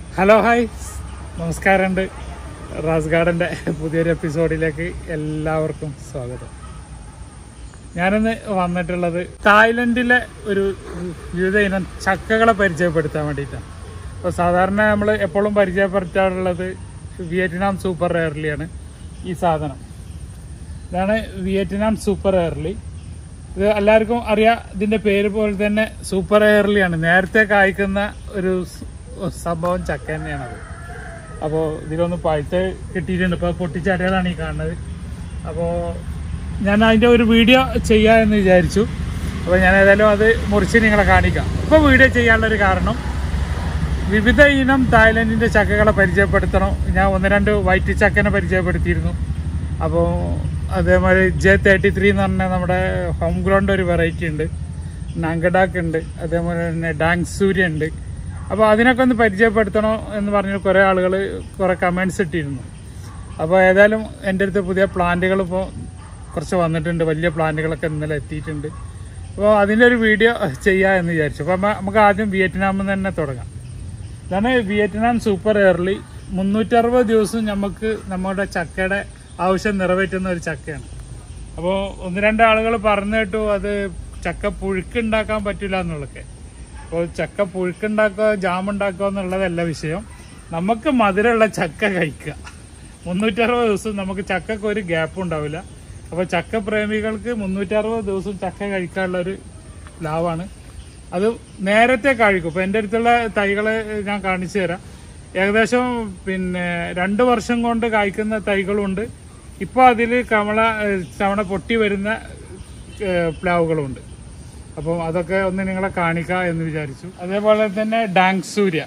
Hello hi നമസ്കാരമുണ്ട് റാസ് ഗാർഡൻ്റെ പുതിയൊരു എപ്പിസോഡിലേക്ക് എല്ലാവർക്കും സ്വാഗതം ഞാനിന്ന് വന്നിട്ടുള്ളത് തായ്ലൻഡിലെ ഒരു വിവിധ ഇനം ചക്കകളെ പരിചയപ്പെടുത്താൻ വേണ്ടിയിട്ടാണ് അപ്പോൾ സാധാരണ നമ്മൾ എപ്പോഴും പരിചയപ്പെടുത്താറുള്ളത് വിയറ്റ്നാം സൂപ്പർ എയർലിയാണ് ഈ സാധനം ഇതാണ് വിയറ്റ്നാം സൂപ്പർ എയർലി ഇത് എല്ലാവർക്കും അറിയാം ഇതിന്റെ പേര് പോലെ തന്നെ സൂപ്പർ എയർലിയാണ് നേരത്തെ കായ്ക്കുന്ന ഒരു സ് സംഭവം ചക്ക തന്നെയാണത് അപ്പോൾ ഇതിലൊന്ന് പഴുത്ത് കിട്ടിയിട്ടുണ്ട് ഇപ്പോൾ പൊട്ടിച്ചടിയതാണ് ഈ കാണുന്നത് അപ്പോൾ ഞാൻ അതിൻ്റെ ഒരു വീഡിയോ ചെയ്യാമെന്ന് വിചാരിച്ചു അപ്പോൾ ഞാൻ ഏതായാലും അത് മുറിച്ച് നിങ്ങളെ കാണിക്കാം ഇപ്പോൾ വീഡിയോ ചെയ്യാനുള്ളൊരു കാരണം വിവിധ ഇനം തായ്ലൻഡിൻ്റെ ചക്കകളെ പരിചയപ്പെടുത്തണം ഞാൻ ഒന്ന് രണ്ട് വൈറ്റ് ചക്കനെ പരിചയപ്പെടുത്തിയിരുന്നു അപ്പോൾ അതേമാതിരി ജെ തേർട്ടി ത്രീ എന്ന് പറഞ്ഞ നമ്മുടെ ഹോം ഗ്രൗണ്ട് ഒരു വെറൈറ്റി ഉണ്ട് നങ്കഡാക്ക് ഉണ്ട് അതേപോലെ തന്നെ ഡാങ് സൂര്യ ഉണ്ട് അപ്പോൾ അതിനൊക്കെ ഒന്ന് പരിചയപ്പെടുത്തണം എന്ന് പറഞ്ഞ് കുറേ ആളുകൾ കുറേ കമൻസ് ഇട്ടിരുന്നു അപ്പോൾ ഏതായാലും എൻ്റെ അടുത്ത് പുതിയ പ്ലാന്റുകൾ ഇപ്പോൾ കുറച്ച് വന്നിട്ടുണ്ട് വലിയ പ്ലാന്റുകളൊക്കെ ഇന്നലെ എത്തിയിട്ടുണ്ട് അപ്പോൾ അതിൻ്റെ ഒരു വീഡിയോ ചെയ്യാം എന്ന് വിചാരിച്ചു അപ്പോൾ നമുക്ക് ആദ്യം വിയറ്റ്നാമിൽ നിന്ന് തന്നെ തുടങ്ങാം ഇതാണ് വിയറ്റ്നാം സൂപ്പർ എയർലി മുന്നൂറ്ററുപത് ദിവസം നമുക്ക് നമ്മുടെ ചക്കയുടെ ആവശ്യം നിറവേറ്റുന്ന ഒരു ചക്കയാണ് അപ്പോൾ ഒന്ന് രണ്ട് ആളുകൾ പറഞ്ഞു കേട്ടു അത് ചക്ക പുഴുക്കുണ്ടാക്കാൻ പറ്റില്ല എന്നുള്ളതൊക്കെ അപ്പോൾ ചക്ക പുഴുക്കുണ്ടാക്കുക ജാം ഉണ്ടാക്കുക എന്നുള്ളതല്ല വിഷയം നമുക്ക് മധുരമുള്ള ചക്ക കഴിക്കുക മുന്നൂറ്ററുപത് ദിവസം നമുക്ക് ചക്കക്ക് ഒരു ഗ്യാപ്പ് ഉണ്ടാവില്ല അപ്പോൾ ചക്ക പ്രേമികൾക്ക് മുന്നൂറ്ററുപത് ദിവസം ചക്ക കഴിക്കാനുള്ള ഒരു ലാഭമാണ് അത് നേരത്തെ കഴിക്കും ഇപ്പൊ എൻ്റെ അടുത്തുള്ള തൈകള് ഞാൻ കാണിച്ചു തരാം ഏകദേശം പിന്നെ രണ്ട് വർഷം കൊണ്ട് കായ്ക്കുന്ന തൈകളുണ്ട് ഇപ്പോൾ അതിൽ കമള ഏഹ്, തവണ പൊട്ടി വരുന്ന ഏഹ്, പ്ലാവുകളുണ്ട് അപ്പോൾ അതൊക്കെ ഒന്ന് നിങ്ങളെ കാണിക്കാം എന്ന് വിചാരിച്ചു അതേപോലെ തന്നെ ഡാങ് സൂര്യ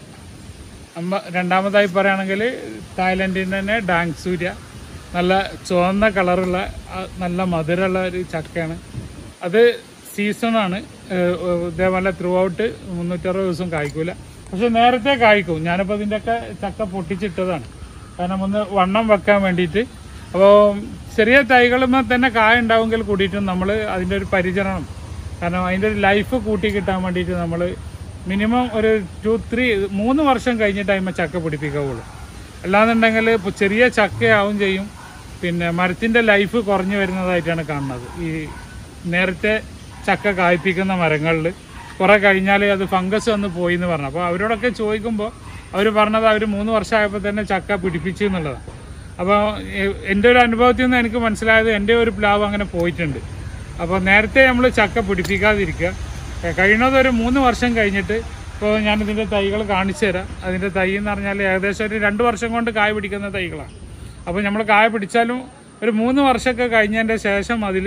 നമ്മ രണ്ടാമതായി പറയുകയാണെങ്കിൽ തായ്ലൻഡിൻ്റെ തന്നെ ഡാങ് സൂര്യ നല്ല ചുവന്ന കളറുള്ള ആ, നല്ല മധുരമുള്ള ഒരു ചക്കയാണ് അത് സീസണാണ് ഇതേപോലെ ത്രൂ ഔട്ട് മുന്നൂറ്ററുപത് ദിവസം കായ്ക്കൂല പക്ഷെ നേരത്തെ കായ്ക്കും ഞാനിപ്പോൾ ഇതിൻ്റെയൊക്കെ ചക്ക പൊട്ടിച്ചിട്ടതാണ് കാരണം ഒന്ന് വണ്ണം വെക്കാൻ വേണ്ടിയിട്ട് അപ്പോൾ ചെറിയ തൈകളുമ്പോൾ തന്നെ കായ ഉണ്ടാവുമെങ്കിൽ കൂടിയിട്ടും നമ്മൾ അതിൻ്റെ ഒരു പരിചരണം കാരണം അതിൻ്റെ ഒരു ലൈഫ് കൂട്ടി കിട്ടാൻ വേണ്ടിയിട്ട് നമ്മൾ മിനിമം ഒരു ടു ത്രീ മൂന്ന് വർഷം കഴിഞ്ഞിട്ട് അതിന്മേൽ ചക്ക പിടിപ്പിക്കാവുള്ളൂ അല്ലാന്നുണ്ടെങ്കിൽ ഇപ്പോൾ ചെറിയ ചക്കയാവും ചെയ്യും പിന്നെ മരത്തിൻ്റെ ലൈഫ് കുറഞ്ഞു വരുന്നതായിട്ടാണ് കാണുന്നത് ഈ നേരത്തെ ചക്ക കായ്പ്പിക്കുന്ന മരങ്ങളിൽ കുറെ കഴിഞ്ഞാൽ അത് ഫംഗസ് വന്ന് പോയി എന്ന് പറഞ്ഞു അപ്പോൾ അവരോടൊക്കെ ചോദിക്കുമ്പോൾ അവർ പറഞ്ഞത് അവർ മൂന്ന് വർഷമായപ്പോൾ തന്നെ ചക്ക പിടിപ്പിച്ചു എന്നുള്ളതാണ് അപ്പോൾ എ- എൻ്റെ ഒരു അനുഭവത്തിൽ നിന്ന് എനിക്ക് മനസ്സിലായത് എൻ്റെ ഒരു പ്ലാവ് അങ്ങനെ പോയിട്ടുണ്ട് അപ്പോൾ നേരത്തെ നമ്മൾ ചക്ക പിടിപ്പിക്കാതിരിക്കുക എ, കഴിയുന്നത് ഒരു മൂന്ന് വർഷം കഴിഞ്ഞിട്ട് ഇപ്പോൾ ഞാനിതിൻ്റെ തൈകൾ കാണിച്ചു തരാം അതിൻ്റെ തൈ എന്ന് പറഞ്ഞാൽ ഏകദേശം ഒരു രണ്ട് വർഷം കൊണ്ട് കായ പിടിക്കുന്ന തൈകളാണ് അപ്പോൾ നമ്മൾ കായ പിടിച്ചാലും ഒരു മൂന്ന് വർഷമൊക്കെ കഴിഞ്ഞതിൻ്റെ ശേഷം അതിൽ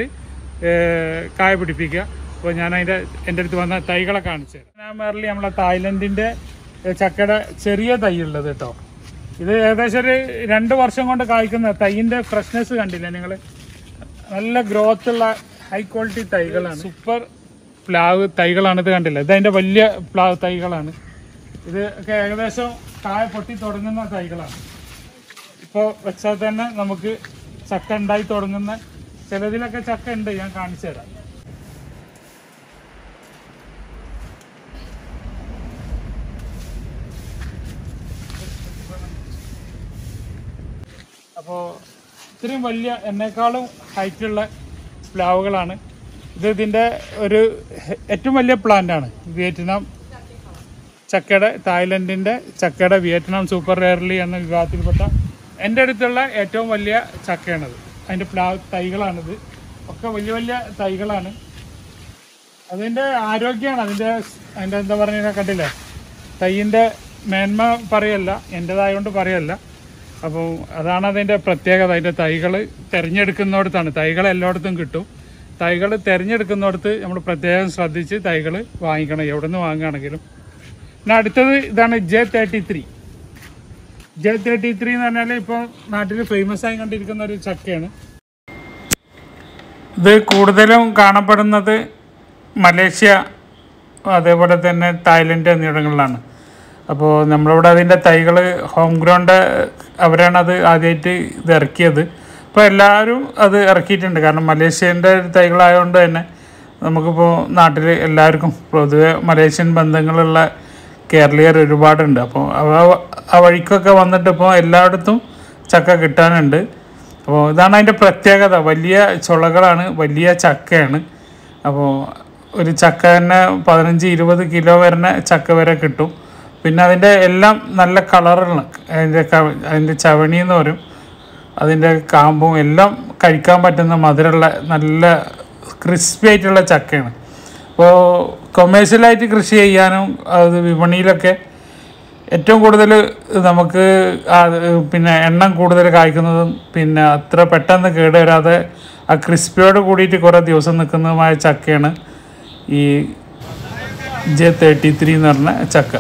കായ പിടിപ്പിക്കുക അപ്പോൾ ഞാൻ അതിൻ്റെ എൻ്റെ അടുത്ത് വന്ന തൈകളെ കാണിച്ചു തരാം ഞാൻ മേറിൽ നമ്മളെ തായ്ലൻഡിൻ്റെ ഏ, ചക്കയുടെ ചെറിയ തൈ ഉള്ളത് കേട്ടോ ഇത് ഏകദേശം ഒരു രണ്ട് വർഷം കൊണ്ട് കായ്ക്കുന്ന തൈയിൻ്റെ ഫ്രഷ്നെസ് കണ്ടില്ലേ നിങ്ങൾ നല്ല ഗ്രോത്ത് ഉള്ള ഹൈ ക്വാളിറ്റി തൈകളാണ് സൂപ്പർ പ്ലാവ് തൈകളാണ് ഇത് കണ്ടില്ല ഇത് അതിൻ്റെ വലിയ പ്ലാവ് തൈകളാണ് ഇത് ഒക്കെ ഏകദേശം കായ പൊട്ടി തുടങ്ങുന്ന തൈകളാണ് ഇപ്പോൾ വെച്ചാൽ തന്നെ നമുക്ക് ചക്ക ഉണ്ടായി തുടങ്ങുന്ന ചിലതിലൊക്കെ ചക്ക ഉണ്ട് ഞാൻ കാണിച്ചു തരാം അപ്പോൾ ഇത്രയും വലിയ എന്നെക്കാളും ഹൈറ്റുള്ള പ്ലാവുകളാണ് ഇത് ഇതിൻ്റെ ഒരു ഹെ- ഏറ്റവും വലിയ പ്ലാന്റ് ആണ് വിയറ്റ്നാം ചക്കയുടെ തായ്ലൻഡിൻ്റെ ചക്കയുടെ വിയറ്റ്നാം സൂപ്പർ റെയർലി എന്ന വിഭാഗത്തിൽപ്പെട്ട എൻ്റെ അടുത്തുള്ള ഏറ്റവും വലിയ ചക്കയാണത് അതിൻ്റെ പ്ലാവ് തൈകളാണിത് ഒക്കെ വലിയ വലിയ തൈകളാണ് അതിൻ്റെ ആരോഗ്യമാണ് അതിൻ്റെ അതിൻ്റെ എന്താ പറയുക കണ്ടില്ലേ തൈയിൻ്റെ മേന്മ പറയല്ല എൻ്റെതായതുകൊണ്ട് പറയല്ല അപ്പോൾ അതാണ് അതിൻ്റെ പ്രത്യേകത അതിൻ്റെ തൈകൾ തിരഞ്ഞെടുക്കുന്നിടത്താണ് തൈകൾ എല്ലായിടത്തും കിട്ടും തൈകൾ തിരഞ്ഞെടുക്കുന്നിടത്ത് നമ്മൾ പ്രത്യേകം ശ്രദ്ധിച്ച് തൈകൾ വാങ്ങിക്കണം എവിടെ നിന്ന് വാങ്ങുകയാണെങ്കിലും പിന്നെ അടുത്തത് ഇതാണ് J thirty three J thirty three എന്ന് പറഞ്ഞാൽ ഇപ്പോൾ നാട്ടിൽ ഫേമസ് ആയി കണ്ടിരിക്കുന്ന ഒരു ചക്കയാണ് ഇത് കൂടുതലും കാണപ്പെടുന്നത് മലേഷ്യ അതേപോലെ തന്നെ തായ്ലൻഡ് എന്നിവിടങ്ങളിലാണ് അപ്പോൾ നമ്മളിവിടെ അതിൻ്റെ തൈകൾ ഹോം ഗ്രൗണ്ട് അവരാണ് അത് ആദ്യമായിട്ട് ഇത് ഇറക്കിയത് അപ്പോൾ എല്ലാവരും അത് ഇറക്കിയിട്ടുണ്ട് കാരണം മലേഷ്യൻ്റെ തൈകളായതുകൊണ്ട് തന്നെ നമുക്കിപ്പോൾ നാട്ടിൽ എല്ലാവർക്കും പൊതുവെ മലേഷ്യൻ ബന്ധങ്ങളുള്ള കേരളീയർ ഒരുപാടുണ്ട് അപ്പോൾ അവ- ആ വഴിക്കൊക്കെ വന്നിട്ട് ഇപ്പോൾ എല്ലായിടത്തും ചക്ക കിട്ടാനുണ്ട് അപ്പോൾ ഇതാണ് അതിൻ്റെ പ്രത്യേകത വലിയ ചുളകളാണ് വലിയ ചക്കയാണ് അപ്പോൾ ഒരു ചക്ക തന്നെ പതിനഞ്ച് ഇരുപത് കിലോ വരുന്ന ചക്ക വരെ കിട്ടും പിന്നെ അതിൻ്റെ എല്ലാം നല്ല കളറുള്ള അതിൻ്റെ ക- അതിൻ്റെ ചവണി എന്ന് പറയും അതിൻ്റെ കാമ്പും എല്ലാം കഴിക്കാൻ പറ്റുന്ന മധുരമുള്ള നല്ല ക്രിസ്പി ആയിട്ടുള്ള ചക്കയാണ് അപ്പോൾ കൊമേഴ്ഷ്യലായിട്ട് കൃഷി ചെയ്യാനും അത് വിപണിയിലൊക്കെ ഏറ്റവും കൂടുതൽ നമുക്ക് ആ പിന്നെ എണ്ണം കൂടുതൽ കായ്ക്കുന്നതും പിന്നെ അത്ര പെട്ടെന്ന് കേടുവരാതെ ആ ക്രിസ്പിയോട് കൂടിയിട്ട് കുറേ ദിവസം നിൽക്കുന്നതുമായ ചക്കയാണ് ഈ ജെ തേർട്ടി ത്രീ എന്ന് പറഞ്ഞ ചക്ക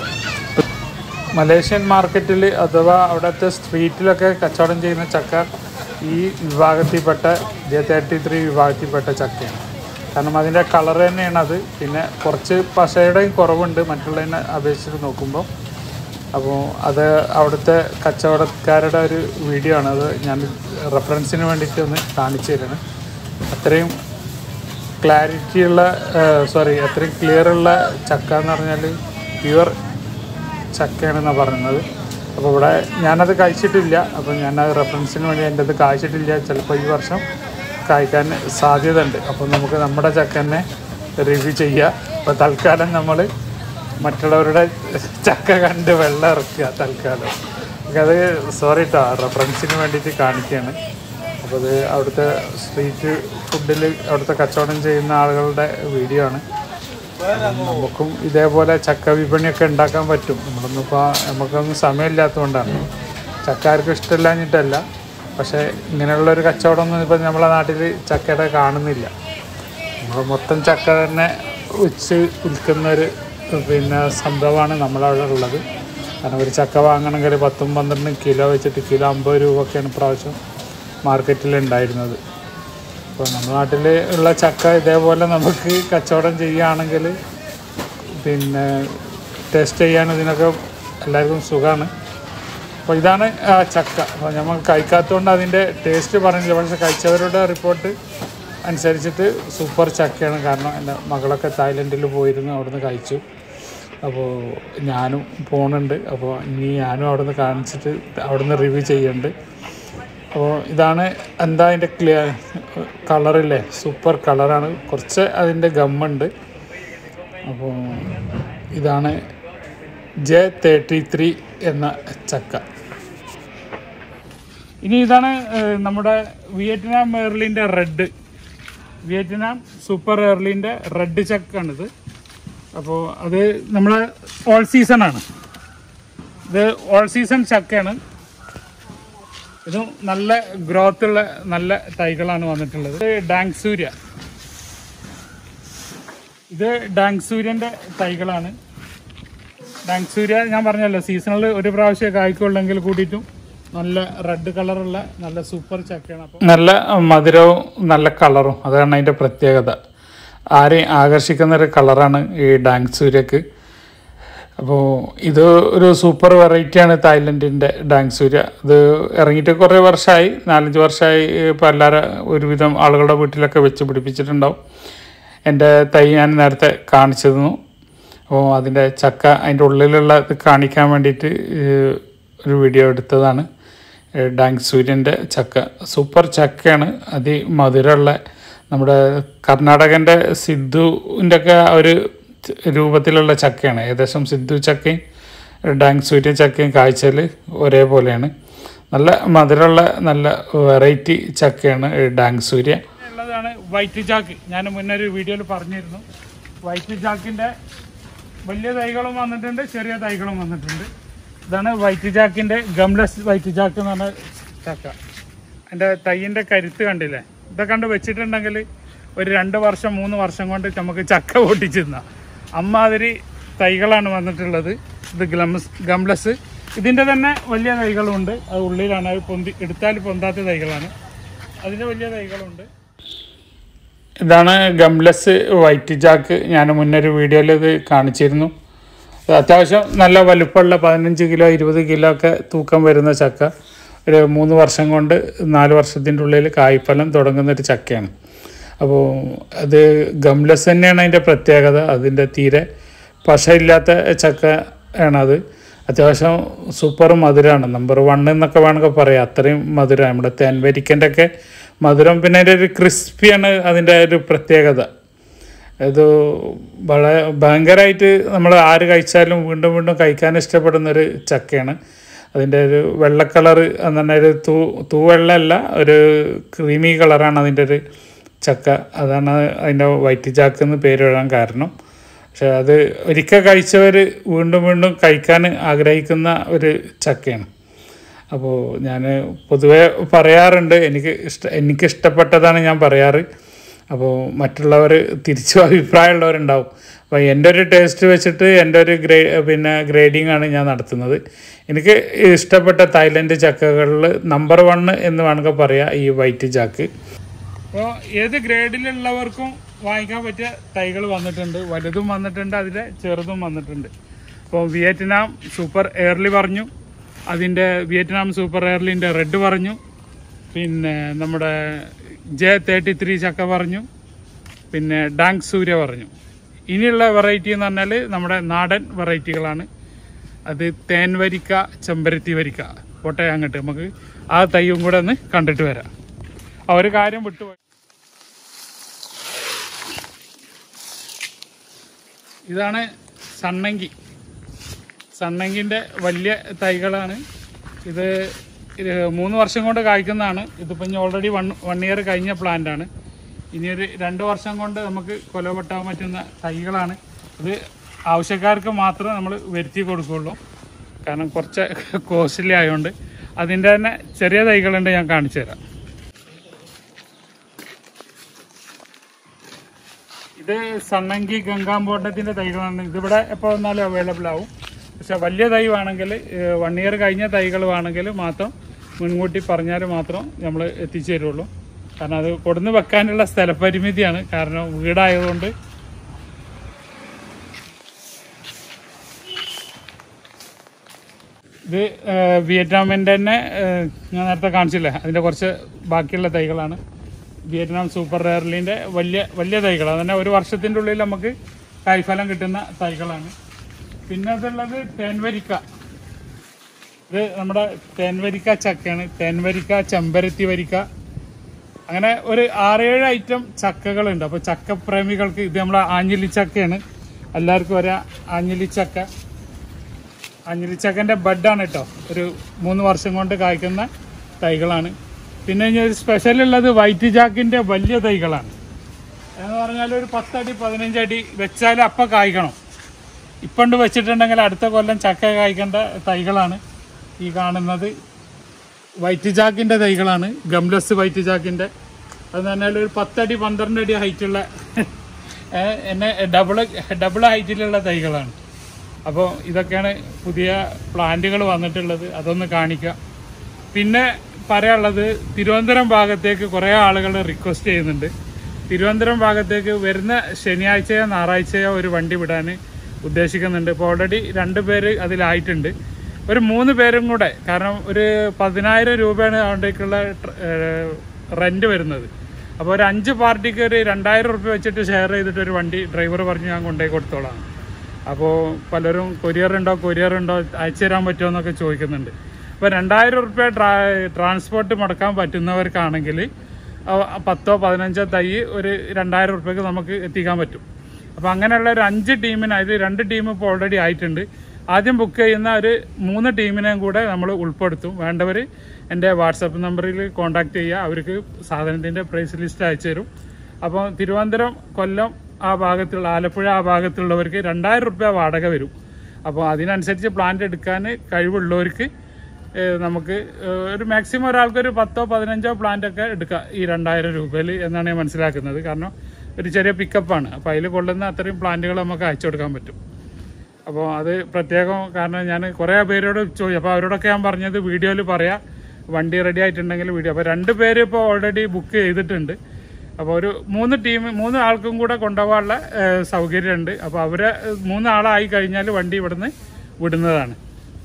മലേഷ്യൻ മാർക്കറ്റിൽ അഥവാ അവിടുത്തെ സ്ട്രീറ്റിലൊക്കെ കച്ചവടം ചെയ്യുന്ന ചക്ക ഈ വിഭാഗത്തിൽപ്പെട്ട ജെ തേർട്ടി ത്രീ വിഭാഗത്തിൽപ്പെട്ട ചക്കയാണ് കാരണം അതിൻ്റെ കളർ തന്നെയാണ് അത് പിന്നെ കുറച്ച് പശയുടെയും കുറവുണ്ട് മറ്റുള്ളതിനെ അപേക്ഷിച്ച് നോക്കുമ്പോൾ അപ്പോൾ അത് അവിടുത്തെ കച്ചവടക്കാരുടെ ഒരു വീഡിയോ ആണ് അത് ഞാൻ റെഫറൻസിന് വേണ്ടിയിട്ട് ഒന്ന് കാണിച്ചു തരാണ് അത്രയും ക്ലാരിറ്റി ഉള്ള സോറി അത്രയും ക്ലിയർ ഉള്ള ചക്ക എന്ന് പറഞ്ഞാൽ പ്യുവർ ചക്കയാണെന്നാണ് പറയുന്നത് അപ്പോൾ ഇവിടെ ഞാനത് കഴിച്ചിട്ടില്ല അപ്പോൾ ഞാനത് റെഫറൻസിന് വേണ്ടി എൻ്റെ അത് കായ്ച്ചിട്ടില്ല ചിലപ്പോൾ ഈ വർഷം കായ്ക്കാൻ സാധ്യത ഉണ്ട് അപ്പോൾ നമുക്ക് നമ്മുടെ ചക്ക തന്നെ റിവ്യൂ ചെയ്യുക അപ്പോൾ തൽക്കാലം നമ്മൾ മറ്റുള്ളവരുടെ ചക്ക കണ്ട് വെള്ളം ഇറക്കുക തൽക്കാലം നമുക്ക് അത് സോറി കേട്ടോ റെഫറൻസിന് വേണ്ടിയിട്ട് കാണിക്കുകയാണ് അപ്പോൾ അത് അവിടുത്തെ സ്ട്രീറ്റ് ഫുഡിൽ അവിടുത്തെ കച്ചവടം ചെയ്യുന്ന ആളുകളുടെ വീഡിയോ ആണ് നമുക്കും ഇതേപോലെ ചക്ക വിപണിയൊക്കെ ഉണ്ടാക്കാൻ പറ്റും നമ്മളൊന്നിപ്പോൾ നമുക്കൊന്നും സമയമില്ലാത്തതുകൊണ്ടാണ് ചക്കാർക്കും ഇഷ്ടമില്ലാഞ്ഞിട്ടല്ല പക്ഷേ ഇങ്ങനെയുള്ളൊരു കച്ചവടമൊന്നും ഇപ്പം നമ്മളെ നാട്ടിൽ ചക്കയുടെ കാണുന്നില്ല നമ്മൾ മൊത്തം ചക്ക തന്നെ വെച്ച് വിൽക്കുന്ന ഒരു പിന്നെ സംഭവമാണ് നമ്മളവിടെ ഉള്ളത് കാരണം ഒരു ചക്ക വാങ്ങണമെങ്കിൽ പത്തും പന്ത്രണ്ടും കിലോ വെച്ചിട്ട് കിലോ അമ്പത് രൂപയൊക്കെയാണ് പ്രാവശ്യം മാർക്കറ്റിൽ ഉണ്ടായിരുന്നത് അപ്പോൾ നമ്മുടെ നാട്ടിൽ ഉള്ള ചക്ക ഇതേപോലെ നമുക്ക് കച്ചവടം ചെയ്യുകയാണെങ്കിൽ പിന്നെ ടേസ്റ്റ് ചെയ്യാൻ ഇതിനൊക്കെ എല്ലാവർക്കും സുഖമാണ് അപ്പോൾ ഇതാണ് ആ ചക്ക അപ്പോൾ നമ്മൾ കഴിക്കാത്തതുകൊണ്ട് അതിൻ്റെ ടേസ്റ്റ് പറഞ്ഞില്ല പക്ഷേ കഴിച്ചവരുടെ റിപ്പോർട്ട് അനുസരിച്ചിട്ട് സൂപ്പർ ചക്കയാണ് കാരണം എൻ്റെ മകളൊക്കെ തായ്ലൻഡിൽ പോയിരുന്നു അവിടുന്ന് കഴിച്ചു അപ്പോൾ ഞാനും പോകുന്നുണ്ട് അപ്പോൾ ഇനി ഞാനും അവിടുന്ന് കാണിച്ചിട്ട് അവിടുന്ന് റിവ്യൂ ചെയ്യുന്നുണ്ട് അപ്പോൾ ഇതാണ് എന്താ അതിൻ്റെ ക്ലിയർ കളറില്ലേ സൂപ്പർ കളറാണ് കുറച്ച് അതിൻ്റെ ഗമ്മുണ്ട് അപ്പോൾ ഇതാണ് ജെ തേർട്ടി ത്രീ എന്ന ചക്ക ഇനി ഇതാണ് ഏഹ്, നമ്മുടെ വിയറ്റ്നാം എയർലിൻ്റെ റെഡ് വിയറ്റ്നാം സൂപ്പർ എയർലിൻ്റെ റെഡ് ചക്കാണിത് അപ്പോൾ അത് നമ്മളെ ഓൾ സീസണാണ് ഇത് ഓൾ സീസൺ ചക്കയാണ് ഇതും നല്ല ഗ്രോത്ത് ഉള്ള നല്ല തൈകളാണ് വന്നിട്ടുള്ളത് ഇത് ഡാങ്സൂര്യ ഇത് ഡാങ്സൂര്യൻ്റെ തൈകളാണ് ഡാങ്സൂര്യ ഞാൻ പറഞ്ഞല്ലോ സീസണിൽ ഒരു പ്രാവശ്യം കായ്ക്കുള്ളെങ്കിൽ കൂടിയിട്ടും നല്ല റെഡ് കളറുള്ള നല്ല സൂപ്പർ ചക്കയാണ് അപ്പോൾ നല്ല മധുരവും നല്ല കളറും അതാണ് അതിൻ്റെ പ്രത്യേകത ആരെയും ആകർഷിക്കുന്ന ഒരു കളറാണ് ഈ ഡാങ്സൂര്യക്ക് അപ്പോൾ ഇത് ഒരു സൂപ്പർ വെറൈറ്റിയാണ് തായ്ലൻഡിൻ്റെ ഡാങ്സൂര്യ ഇത് ഇറങ്ങിയിട്ട് കുറേ വർഷമായി നാലഞ്ച് വർഷമായി ഇപ്പോൾ എല്ലാവരും ഒരുവിധം ആളുകളുടെ വീട്ടിലൊക്കെ വെച്ച് പിടിപ്പിച്ചിട്ടുണ്ടാവും എൻ്റെ തൈ ഞാൻ നേരത്തെ കാണിച്ചു തന്നു അപ്പോൾ അതിൻ്റെ ചക്ക അതിൻ്റെ ഉള്ളിലുള്ള ഇത് കാണിക്കാൻ വേണ്ടിയിട്ട് ഏഹ്, ഒരു വീഡിയോ എടുത്തതാണ് ഏഹ്, ഡാങ് സൂര്യൻ്റെ ചക്ക സൂപ്പർ ചക്കയാണ് അതിമധുരമുള്ള നമ്മുടെ കർണാടകൻ്റെ സിദ്ധുവിൻ്റെ ഒക്കെ ആ ഒരു രൂപത്തിലുള്ള ചക്കയാണ് ഏകദേശം സിദ്ധു ചക്കയും ഡാങ് സൂര്യ ചക്കയും കാഴ്ചയിൽ ഒരേപോലെയാണ് നല്ല മധുരമുള്ള നല്ല വെറൈറ്റി ചക്കയാണ് ഈ ഡാങ് സൂര്യ ഉള്ളതാണ് വൈറ്റ് ചാക്ക് ഞാൻ മുന്നേ ഒരു വീഡിയോയിൽ പറഞ്ഞിരുന്നു വൈറ്റ് ചാക്കിൻ്റെ വലിയ തൈകളും വന്നിട്ടുണ്ട് ചെറിയ തൈകളും വന്നിട്ടുണ്ട് ഇതാണ് വൈറ്റ് ചാക്കിൻ്റെ ഗംലെസ് വൈറ്റ് ചാക്ക് എന്ന് പറഞ്ഞ ചക്ക എൻ്റെ തൈയിൻ്റെ കരുത്ത് കണ്ടില്ലേ ഇതൊക്കെ കണ്ട് വെച്ചിട്ടുണ്ടെങ്കിൽ ഒരു രണ്ട് വർഷം മൂന്ന് വർഷം കൊണ്ട് നമുക്ക് ചക്ക പൊട്ടിച്ചിരുന്ന അമ്മാതിരി തൈകളാണ് വന്നിട്ടുള്ളത് ഇത് ഗ്ലംസ് ഗംലസ് ഇതിൻ്റെ തന്നെ വലിയ തൈകളുണ്ട് അത് ഉള്ളിലാണ് അത് പൊന്തി എടുത്താൽ പൊന്താത്ത തൈകളാണ് അതിൻ്റെ വലിയ തൈകളുണ്ട് ഇതാണ് ഗംലെസ് വൈറ്റ് ജാക്ക് ഞാൻ മുന്നേ ഒരു വീഡിയോയിൽ ഇത് കാണിച്ചിരുന്നു ഇത് അത്യാവശ്യം നല്ല വലുപ്പമുള്ള പതിനഞ്ച് കിലോ ഇരുപത് കിലോ ഒക്കെ തൂക്കം വരുന്ന ചക്ക ഒരു മൂന്ന് വർഷം കൊണ്ട് നാല് വർഷത്തിൻ്റെ ഉള്ളിൽ കായ്ഫലം തുടങ്ങുന്ന ഒരു ചക്കയാണ് അപ്പോൾ അത് ഗംലെസ് തന്നെയാണ് അതിൻ്റെ പ്രത്യേകത അതിൻ്റെ തീരെ പശയില്ലാത്ത ചക്ക ആണത് അത്യാവശ്യം സൂപ്പർ മധുരമാണ് നമ്പർ വൺ എന്നൊക്കെ വേണമെങ്കിൽ പറയാം അത്രയും മധുരമാണ് നമ്മുടെ തേൻവരിക്കൻ്റെ ഒക്കെ മധുരം പിന്നെ അതിൻ്റെ ഒരു ക്രിസ്പിയാണ് അതിൻ്റെ ഒരു പ്രത്യേകത ഇത് വളരെ ഭയങ്കരമായിട്ട് നമ്മൾ ആര് കഴിച്ചാലും വീണ്ടും വീണ്ടും കഴിക്കാൻ ഇഷ്ടപ്പെടുന്ന ഒരു ചക്കയാണ് അതിൻ്റെ ഒരു വെള്ള കളർ എന്ന് പറഞ്ഞാൽ ഒരു തൂ തൂവെള്ളല്ല ഒരു ക്രീമി കളറാണ് അതിൻ്റെ ഒരു ചക്ക അതാണ് അതിൻ്റെ വൈറ്റ് ചാക്ക് എന്ന് പേര് വരാൻ കാരണം പക്ഷെ അത് ഒരിക്കൽ കഴിച്ചവർ വീണ്ടും വീണ്ടും കഴിക്കാൻ ആഗ്രഹിക്കുന്ന ഒരു ചക്കയാണ് അപ്പോൾ ഞാൻ പൊതുവേ പറയാറുണ്ട് എനിക്ക് ഇഷ്ട എനിക്ക് ഇഷ്ടപ്പെട്ടതാണ് ഞാൻ പറയാറ് അപ്പോൾ മറ്റുള്ളവർ തിരിച്ചു അഭിപ്രായമുള്ളവരുണ്ടാവും അപ്പോൾ എൻ്റെ ഒരു ടേസ്റ്റ് വെച്ചിട്ട് എൻ്റെ ഒരു ഗ്രേ പിന്നെ ഗ്രേഡിംഗ് ആണ് ഞാൻ നടത്തുന്നത് എനിക്ക് ഇഷ്ടപ്പെട്ട തായ്ലൻഡ് ചക്കകളിൽ നമ്പർ വൺ എന്ന് വേണമെങ്കിൽ പറയാം ഈ വൈറ്റ് ചാക്ക് അപ്പോൾ ഏത് ഗ്രേഡിലുള്ളവർക്കും വാങ്ങിക്കാൻ പറ്റിയ തൈകൾ വന്നിട്ടുണ്ട് വലുതും വന്നിട്ടുണ്ട് അതിലെ ചെറുതും വന്നിട്ടുണ്ട് അപ്പോൾ വിയറ്റ്നാം സൂപ്പർ എയർലി പറഞ്ഞു അതിൻ്റെ വിയറ്റ്നാം സൂപ്പർ എയർലിൻ്റെ റെഡ് പറഞ്ഞു പിന്നെ നമ്മുടെ ജെ തേർട്ടി ത്രീ ചക്ക പറഞ്ഞു പിന്നെ ഡാങ് സൂര്യ പറഞ്ഞു ഇനിയുള്ള വെറൈറ്റി എന്ന് പറഞ്ഞാൽ നമ്മുടെ നാടൻ വെറൈറ്റികളാണ് അത് തേൻ വരിക്ക ചെമ്പരത്തി വരിക്ക പോട്ടെ അങ്ങോട്ട് നമുക്ക് ആ തൈയും കൂടെ ഒന്ന് കണ്ടിട്ട് വരാം ആ ഒരു കാര്യം വിട്ടുപോയി ഇതാണ് സണ്ണങ്കി സണ്ണങ്കിൻ്റെ വലിയ തൈകളാണ് ഇത് ഇത് മൂന്ന് വർഷം കൊണ്ട് കായ്ക്കുന്നതാണ് ഇതിപ്പോൾ ഇനി ഓൾറെഡി വൺ വൺ ഇയർ കഴിഞ്ഞ പ്ലാന്റ് ആണ് ഇനിയൊരു രണ്ട് വർഷം കൊണ്ട് നമുക്ക് കൊലപെട്ടാൻ പറ്റുന്ന തൈകളാണ് ഇത് ആവശ്യക്കാർക്ക് മാത്രമേ നമ്മൾ വരുത്തി കൊടുക്കുകയുള്ളൂ കാരണം കുറച്ച് കോസ്റ്റ്ലി ആയതുകൊണ്ട് അതിൻ്റെ തന്നെ ചെറിയ തൈകളുണ്ട് ഞാൻ കാണിച്ചു തരാം ഇത് സണ്ണങ്കി ഗംഗാമ്പോട്ടത്തിൻ്റെ തൈകളാണ് ഇതിവിടെ എപ്പോൾ വന്നാലും അവൈലബിൾ ആവും പക്ഷെ വലിയ തൈ വേണമെങ്കിൽ വൺ ഇയർ കഴിഞ്ഞ തൈകൾ വേണമെങ്കിൽ മാത്രം മുൻകൂട്ടി പറഞ്ഞാൽ മാത്രം നമ്മൾ എത്തിച്ചു തരുള്ളൂ കാരണം അത് കൊടുന്ന് വെക്കാനുള്ള സ്ഥലപരിമിതിയാണ് കാരണം വീടായതുകൊണ്ട് ഇത് ഏഹ്, വിയറ്റ്നാമിൻ്റെ തന്നെ ഏഹ്, ഞാൻ നേരത്തെ കാണിച്ചില്ലേ അതിൻ്റെ കുറച്ച് ബാക്കിയുള്ള തൈകളാണ് വിയറ്റ്നാം സൂപ്പർ റെയർലിൻ്റെ വലിയ വലിയ തൈകൾ അതന്നെ ഒരു വർഷത്തിൻ്റെ ഉള്ളിൽ നമുക്ക് കായ്ഫലം കിട്ടുന്ന തൈകളാണ് പിന്നെ അതുള്ളത് തേൻവരിക്ക ഇത് നമ്മുടെ തേൻവരിക്ക ചക്കയാണ് തേൻവരിക്ക ചെമ്പരത്തി വരിക്ക അങ്ങനെ ഒരു ആറേഴ് ഐറ്റം ചക്കകളുണ്ട് അപ്പോൾ ചക്കപ്രേമികൾക്ക് ഇത് നമ്മളെ ആഞ്ഞിലിച്ചക്കയാണ് എല്ലാവർക്കും ഒരാ ആഞ്ഞിലിച്ചക്ക ആഞ്ഞിലിച്ചക്കൻ്റെ ബഡാണ് കേട്ടോ ഒരു മൂന്ന് വർഷം കൊണ്ട് കായ്ക്കുന്ന തൈകളാണ് പിന്നെ ഇനി ഒരു സ്പെഷ്യൽ ഉള്ളത് വൈറ്റ് ജാക്കിൻ്റെ വലിയ തൈകളാണ് എന്ന് പറഞ്ഞാൽ ഒരു പത്തടി പതിനഞ്ചടി വെച്ചാൽ അപ്പം കായ്ക്കണം ഇപ്പണ്ട് വെച്ചിട്ടുണ്ടെങ്കിൽ അടുത്ത കൊല്ലം ചക്ക കായ്ക്കേണ്ട തൈകളാണ് ഈ കാണുന്നത് വൈറ്റ് ജാക്കിൻ്റെ തൈകളാണ് ഗംലസ് വൈറ്റ് ജാക്കിൻ്റെ അത് പറഞ്ഞാൽ ഒരു പത്തടി പന്ത്രണ്ട് അടി ഹൈറ്റുള്ള ഏഹ്, എന്നെ ഡബിൾ ഡബിൾ ഹൈറ്റിലുള്ള തൈകളാണ് അപ്പോൾ ഇതൊക്കെയാണ് പുതിയ പ്ലാന്റുകൾ വന്നിട്ടുള്ളത് അതൊന്ന് കാണിക്കാം പിന്നെ പറയാനുള്ളത് തിരുവനന്തപുരം ഭാഗത്തേക്ക് കുറേ ആളുകൾ റിക്വസ്റ്റ് ചെയ്യുന്നുണ്ട് തിരുവനന്തപുരം ഭാഗത്തേക്ക് വരുന്ന ശനിയാഴ്ചയോ ഞായറാഴ്ചയോ ഒരു വണ്ടി വിടാൻ ഉദ്ദേശിക്കുന്നുണ്ട് ഇപ്പോൾ ഓൾറെഡി രണ്ട് പേര് അതിലായിട്ടുണ്ട് ഒരു മൂന്ന് പേരും കൂടെ കാരണം ഒരു പതിനായിരം രൂപയാണ് അവിടേക്കുള്ള റെന്റ് വരുന്നത് അപ്പോൾ ഒരു അഞ്ച് പാർട്ടിക്ക് ഒരു രണ്ടായിരം റുപ്യ വെച്ചിട്ട് ഷെയർ ചെയ്തിട്ട് ഒരു വണ്ടി ഡ്രൈവർ പറഞ്ഞ് ഞാൻ കൊണ്ടുപോയി കൊടുത്തോളാം അപ്പോൾ പലരും കൊറിയർ ഉണ്ടോ കൊറിയർ ഉണ്ടോ അയച്ചു തരാൻ പറ്റുമോ എന്നൊക്കെ ചോദിക്കുന്നുണ്ട് അപ്പോൾ രണ്ടായിരം റുപ്യ ട്രാ ട്രാൻസ്പോർട്ട് മുടക്കാൻ പറ്റുന്നവർക്കാണെങ്കിൽ അഹ് പത്തോ പതിനഞ്ചോ തൈ ഒരു രണ്ടായിരം റുപ്യക്ക് നമുക്ക് എത്തിക്കാൻ പറ്റും അപ്പോൾ അങ്ങനെയുള്ള ഒരു അഞ്ച് ടീമിന് അതിൽ രണ്ട് ടീം ഇപ്പോൾ ഓൾറെഡി ആയിട്ടുണ്ട് ആദ്യം ബുക്ക് ചെയ്യുന്ന ഒരു മൂന്ന് ടീമിനെയും കൂടെ നമ്മൾ ഉൾപ്പെടുത്തും വേണ്ടവർ എൻ്റെ വാട്സപ്പ് നമ്പറിൽ കോൺടാക്ട് ചെയ്യുക അവർക്ക് സാധനത്തിൻ്റെ പ്രൈസ് ലിസ്റ്റ് അയച്ചു തരും അപ്പോൾ തിരുവനന്തപുരം കൊല്ലം ആ ഭാഗത്തുള്ള ആലപ്പുഴ ആ ഭാഗത്തുള്ളവർക്ക് രണ്ടായിരം റുപ്യ വാടക വരും അപ്പോൾ അതിനനുസരിച്ച് പ്ലാന്റ് എടുക്കാൻ കഴിവുള്ളവർക്ക് ഏഹ് നമുക്ക് ഏഹ് ഒരു മാക്സിമം ഒരാൾക്ക് ഒരു പത്തോ പതിനഞ്ചോ പ്ലാന്റ് ഒക്കെ എടുക്കാം ഈ രണ്ടായിരം രൂപയിൽ എന്നാണ് ഞാൻ മനസ്സിലാക്കുന്നത് കാരണം ഒരു ചെറിയ പിക്കപ്പാണ് അപ്പോൾ അതിൽ കൊള്ളുന്ന അത്രയും പ്ലാന്റുകൾ നമുക്ക് അയച്ചു കൊടുക്കാൻ പറ്റും അപ്പോൾ അത് പ്രത്യേകം കാരണം ഞാൻ കുറേ പേരോട് ചോദിച്ചു അപ്പോൾ അവരോടൊക്കെ ഞാൻ പറഞ്ഞത് വീഡിയോയിൽ പറയാം വണ്ടി റെഡി ആയിട്ടുണ്ടെങ്കിൽ വീഡിയോ അപ്പോൾ രണ്ട് പേര് ഇപ്പോൾ ഓൾറെഡി ബുക്ക് ചെയ്തിട്ടുണ്ട് അപ്പോൾ ഒരു മൂന്ന് ടീം മൂന്ന് ആൾക്കും കൂടെ കൊണ്ടുപോകാനുള്ള ഏഹ്, സൗകര്യമുണ്ട് അപ്പോൾ അവരെ ഏഹ്, മൂന്ന് ആളായി കഴിഞ്ഞാൽ വണ്ടി ഇവിടുന്ന് വിടുന്നതാണ്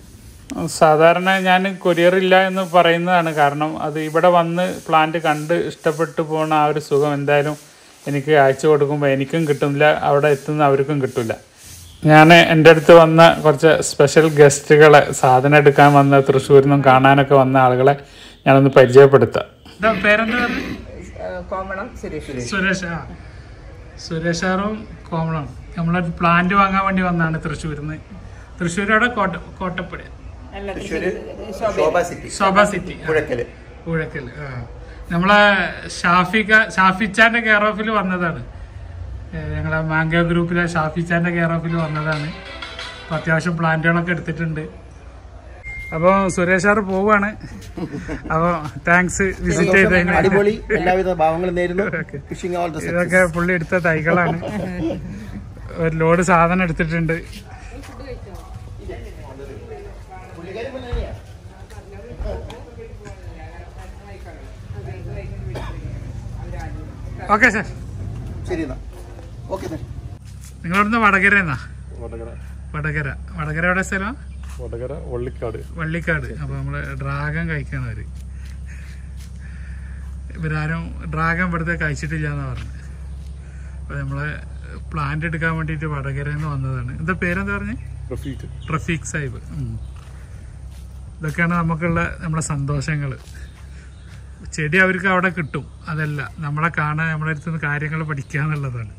സാധാരണ ഞാൻ കൊറിയർ ഇല്ല എന്ന് പറയുന്നതാണ് കാരണം അത് ഇവിടെ വന്ന് പ്ലാന്റ് കണ്ട് ഇഷ്ടപ്പെട്ടു പോകുന്ന ആ ഒരു സുഖം എന്തായാലും എനിക്ക് അയച്ചു കൊടുക്കുമ്പോൾ എനിക്കും കിട്ടുന്നില്ല അവിടെ എത്തുന്ന അവർക്കും കിട്ടില്ല ഞാൻ എൻ്റെ അടുത്ത് വന്ന കുറച്ച് സ്പെഷ്യൽ ഗസ്റ്റുകളെ സാധനം എടുക്കാൻ വന്ന തൃശ്ശൂരിൽ നിന്നും കാണാനൊക്കെ വന്ന ആളുകളെ ഞാനൊന്ന് പരിചയപ്പെടുത്താം പേരെന്താ കോമണം സുരേഷ് സുരേഷ് ആ സുരേഷ് സാറും കോമളും നമ്മളൊരു പ്ലാന്റ് വാങ്ങാൻ വേണ്ടി വന്നതാണ് തൃശ്ശൂരിൽ നിന്ന് തൃശ്ശൂരോടെ കോട്ട കോട്ടപ്പടി അല്ല ശോഭ സിറ്റി ശോഭ സിറ്റി ആ. പുഴക്കല് പുഴക്കൽ ആ. നമ്മളെ ഷാഫിക്ക ഷാഫിച്ചാന്റെ കെയർ ഓഫിൽ വന്നതാണ് ഏ, ഞങ്ങളെ മാംഗോ ഗ്രൂപ്പിലെ ഷാഫിച്ചാന്റെ കെയർ ഓഫിൽ വന്നതാണ് അപ്പൊ അത്യാവശ്യം പ്ലാന്റുകളൊക്കെ എടുത്തിട്ടുണ്ട് അപ്പോൾ സുരേഷ് സാർ പോവാണ് അപ്പോൾ താങ്ക്സ് വിസിറ്റ് ചെയ്തതിന് അടിപൊളി എല്ലാവിധ ഭാവങ്ങളും നേരുന്നു വിഷിംഗ് ഓൾ ദ ഇതൊക്കെ പുള്ളി എടുത്ത തൈകളാണ് ഒരു ലോഡ് സാധനം എടുത്തിട്ടുണ്ട് ഓക്കെ സാർ ശരി എന്നാ ഓക്കെ സാർ നിങ്ങളിവിടുന്ന് വടകര എന്നാ വടകര വടകര വടകര എവിടെ സ്ഥലം വടകര വള്ളിക്കാട് വള്ളിക്കാട് അപ്പൊ നമ്മള് ഡ്രാഗൺ കഴിക്കാണ് അവര് ഇവരാരും ഡ്രാഗൺ ഇവിടുത്തെ കഴിച്ചിട്ടില്ല എന്ന് പറഞ്ഞു അപ്പൊ നമ്മള് പ്ലാന്റ് എടുക്കാൻ വേണ്ടിട്ട് വടകരയിൽ നിന്ന് വന്നതാണ് എന്താ പേരെന്താ പറഞ്ഞേ റഫീഖ് റഫീഖ് സാഹിബ് ഉം. ഇതൊക്കെയാണ് നമുക്കുള്ള നമ്മുടെ സന്തോഷങ്ങൾ ചെടി അവർക്ക് അവിടെ കിട്ടും അതല്ല നമ്മളെ കാണാൻ നമ്മുടെ അടുത്ത് നിന്ന് കാര്യങ്ങൾ പഠിക്കുക എന്നുള്ളതാണ്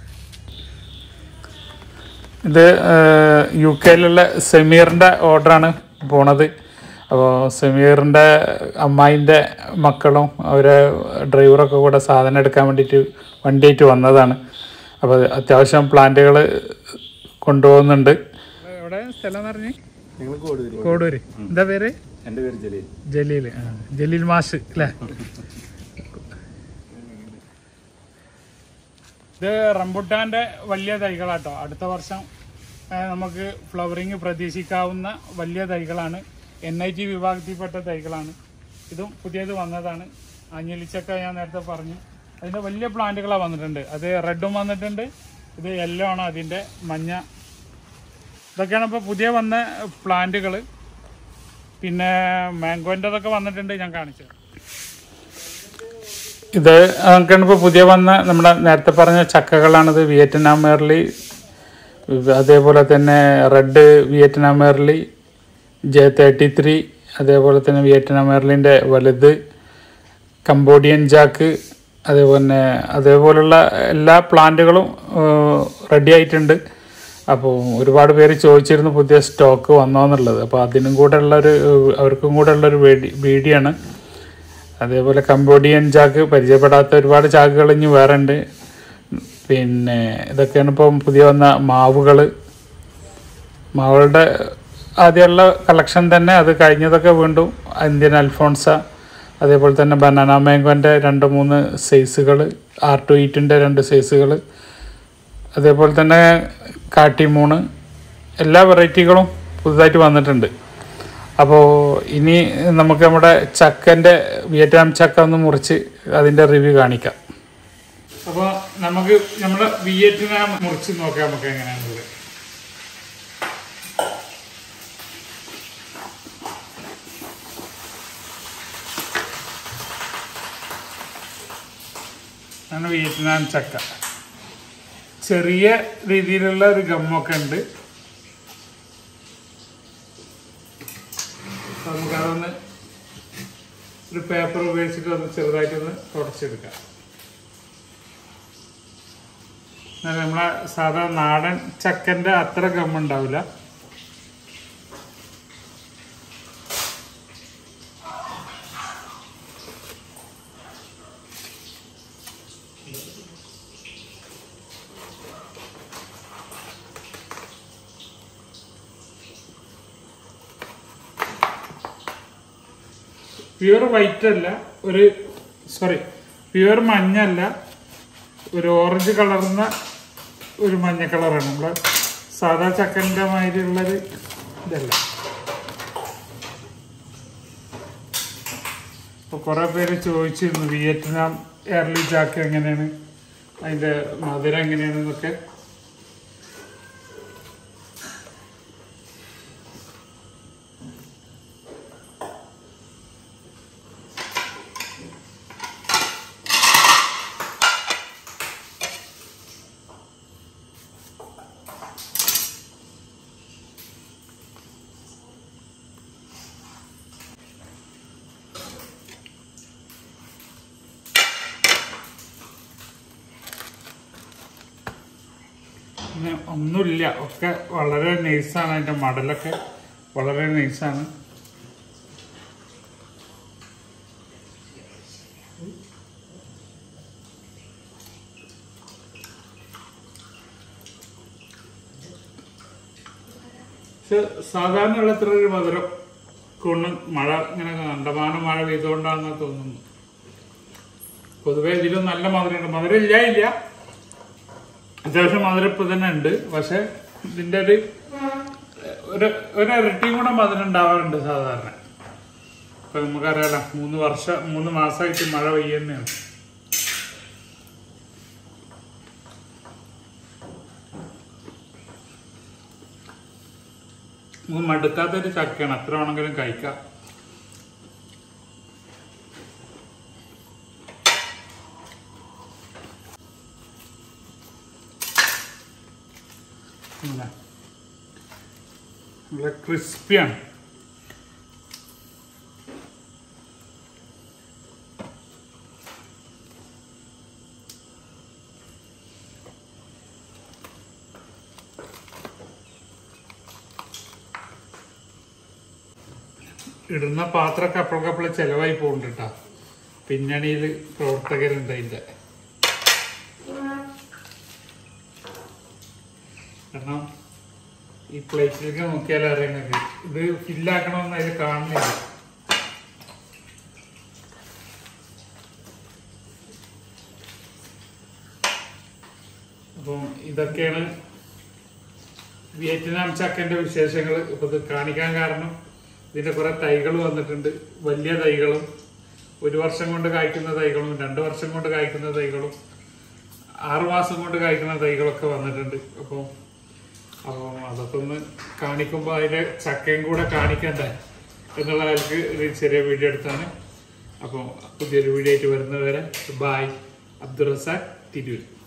ഇത് യു കെയിലുള്ള സെമീറിൻ്റെ ഓർഡറാണ് പോണത് അപ്പോൾ സെമീറിൻ്റെ അമ്മായിൻ്റെ മക്കളും അവരെ ഡ്രൈവറൊക്കെ കൂടെ സാധനം എടുക്കാൻ വേണ്ടിയിട്ട് വണ്ടിയായിട്ട് വന്നതാണ് അപ്പോൾ അത്യാവശ്യം പ്ലാന്റുകൾ കൊണ്ടുപോകുന്നുണ്ട് എവിടെ സ്ഥലം പറഞ്ഞേ നിങ്ങൾ കോട് വരും കോടൂര് എന്താ പേര് എൻ്റെ പേര് ജലീൽ ജലീൽ ആ, ജലീൽ മാഷ് അല്ലേ ഇത് റംബുട്ടാന്റെ വലിയ തൈകളാട്ടോ അടുത്ത വർഷം ആ, നമുക്ക് ഫ്ലവറിങ് പ്രതീക്ഷിക്കാവുന്ന വലിയ തൈകളാണ് എൻ ഐ ടി വിഭാഗത്തിൽപ്പെട്ട തൈകളാണ് ഇതും പുതിയത് വന്നതാണ് അഞ്ഞലിച്ചക്ക ഞാൻ നേരത്തെ പറഞ്ഞു അതിന്റെ വലിയ പ്ലാന്റുകളാണ് വന്നിട്ടുണ്ട് അത് റെഡും വന്നിട്ടുണ്ട് ഇത് യെല്ലോ ആണ് അതിന്റെ മഞ്ഞ ഇതൊക്കെയാണ് ഇപ്പോൾ പുതിയ വന്ന പ്ലാന്റുകൾ പിന്നെ മാംഗോൻ്റെതൊക്കെ വന്നിട്ടുണ്ട് ഞാൻ കാണിച്ചു ഇത് നമുക്കാണ് ഇപ്പോൾ പുതിയ വന്ന നമ്മുടെ നേരത്തെ പറഞ്ഞ ചക്കകളാണിത് വിയറ്റ്നാം മേർലി അതേപോലെ തന്നെ റെഡ് വിയറ്റ്നാം മേർലി ജെ തേർട്ടി ത്രീ അതേപോലെ തന്നെ വിയറ്റ്നാം മേർലിൻ്റെ വലുത് കംബോഡിയൻ ജാക്ക് അതേപോലെ അതേപോലുള്ള എല്ലാ പ്ലാന്റുകളും റെഡി ആയിട്ടുണ്ട് അപ്പോൾ ഒരുപാട് പേര് ചോദിച്ചിരുന്നു പുതിയ സ്റ്റോക്ക് വന്നോ എന്നുള്ളത് അപ്പോൾ അതിനും കൂടെ ഉള്ളൊരു അവർക്കും കൂടെ ഉള്ളൊരു വേടി വീഡിയാണ് അതേപോലെ കംബോഡിയൻ ചാക്ക് പരിചയപ്പെടാത്ത ഒരുപാട് ചാക്കുകൾ ഇനി വേറെ ഉണ്ട് പിന്നെ ഇതൊക്കെയാണ് ഇപ്പം പുതിയ വന്ന മാവുകൾ മാവുകളുടെ ആദ്യമുള്ള കളക്ഷൻ തന്നെ അത് കഴിഞ്ഞതൊക്കെ വീണ്ടും ഇന്ത്യൻ അൽഫോൺസ അതേപോലെ തന്നെ ബനാന മാംഗോൻ്റെ രണ്ട് മൂന്ന് സൈസുകൾ ആർ ടു എയ്റ്റിൻ്റെ രണ്ട് സൈസുകൾ അതേപോലെ തന്നെ കാട്ടിമൂണ് എല്ലാ വെറൈറ്റികളും പുതുതായിട്ട് വന്നിട്ടുണ്ട് അപ്പോൾ ഇനി നമുക്ക് നമ്മുടെ ചക്കൻ്റെ വിയറ്റ്നാം ചക്ക ഒന്ന് മുറിച്ച് അതിൻ്റെ റിവ്യൂ കാണിക്കാം അപ്പോൾ നമുക്ക് നമ്മുടെ വിയറ്റ്നാം മുറിച്ച് നോക്കാം നമുക്ക് എങ്ങനെയാണുള്ളത് ആണ് വിയറ്റ്നാം ചക്ക ചെറിയ രീതിയിലുള്ള ഒരു ഗമ്മൊക്കെ ഉണ്ട് അപ്പൊ നമുക്ക് അതൊന്ന് ഒരു പേപ്പർ ഉപയോഗിച്ചിട്ട് ഒന്ന് ചെറുതായിട്ടൊന്ന് തുടച്ചെടുക്കാം എന്നാൽ നമ്മളെ സാധാ നാടൻ ചക്കന്റെ അത്ര ഗമ്മുണ്ടാവില്ല പ്യുവർ വൈറ്റ് അല്ല ഒരു സോറി പ്യുവർ മഞ്ഞല്ല ഒരു ഓറഞ്ച് കളർന്ന ഒരു മഞ്ഞ കളറാണ് നമ്മളെ സാധാ ചക്കൻ്റെ മാതിരിയുള്ളൊരു ഇതല്ല അപ്പോൾ കുറേ പേര് ചോദിച്ചിരുന്നു വിയറ്റ്നാം എയർലി ജാക്ക് എങ്ങനെയാണ് അതിൻ്റെ മധുരം എങ്ങനെയാണെന്നൊക്കെ പിന്നെ ഒന്നുമില്ല ഒക്കെ വളരെ നൈസാണ് അതിൻ്റെ മടലൊക്കെ വളരെ നൈസാണ് പക്ഷെ സാധാരണ വെള്ളത്തിൽ ഒരു മധുരം കൊണ്ട് മഴ ഇങ്ങനെ കണ്ടമാനം മഴ പെയ്തുകൊണ്ടാണെന്ന് തോന്നുന്നു പൊതുവെ ഇതിലും നല്ല മധുരമുണ്ട് മധുരം ഇല്ല ഇല്ല അത്യാവശ്യം മധുരം ഇപ്പൊ തന്നെ ഉണ്ട് പക്ഷെ ഇതിന്റെ ഒരു ഒരു ഒരു ഇരട്ടിയും കൂടെ മധുരം ഉണ്ടാവാറുണ്ട് സാധാരണ ഇപ്പൊ നമുക്കറിയാലോ മൂന്ന് വർഷം മൂന്ന് മാസമായിട്ട് മഴ പെയ്യുന്നതാണ് നമുക്ക് മടുക്കാത്തൊരു ചക്കയാണ് എത്ര വേണമെങ്കിലും കഴിക്കാം ഇങ്ങനെ. നല്ല ക്രിസ്പിയാണ് ഇടുന്ന പാത്രമൊക്കെ അപ്പോഴക്കപ്പോഴും ചെലവായി പോകുന്നുണ്ട് കേട്ടോ പിന്നണിയിൽ പ്രവർത്തകരുണ്ട് അതിന്റെ കാരണം ഈ പ്ലേറ്റിലേക്ക് നോക്കിയാൽ അറിയാൻ കഴിയും ഇത് ഫില്ലാക്കണമെന്ന് അതിൽ കാണുന്നില്ല അപ്പം ഇതൊക്കെയാണ് വിയറ്റ്നാം ചക്കന്റെ വിശേഷങ്ങൾ ഇപ്പൊ ഇത് കാണിക്കാൻ കാരണം ഇതിന്റെ കുറെ തൈകൾ വന്നിട്ടുണ്ട് വലിയ തൈകളും ഒരു വർഷം കൊണ്ട് കായ്ക്കുന്ന തൈകളും രണ്ട് വർഷം കൊണ്ട് കായ്ക്കുന്ന തൈകളും ആറു മാസം കൊണ്ട് കായ്ക്കുന്ന തൈകളൊക്കെ വന്നിട്ടുണ്ട് അപ്പോൾ അപ്പോൾ അതൊക്കെ ഒന്ന് കാണിക്കുമ്പോൾ അതിന്റെ ചക്കയും കൂടെ കാണിക്കണ്ടേ എന്നുള്ള കാലത്ത് ഒരു ചെറിയ വീഡിയോ എടുത്താണ് അപ്പോൾ പുതിയൊരു വീഡിയോ ആയിട്ട് വരുന്നവരെ ബായ് അബ്ദുൾ റസാഖ് തിരൂർ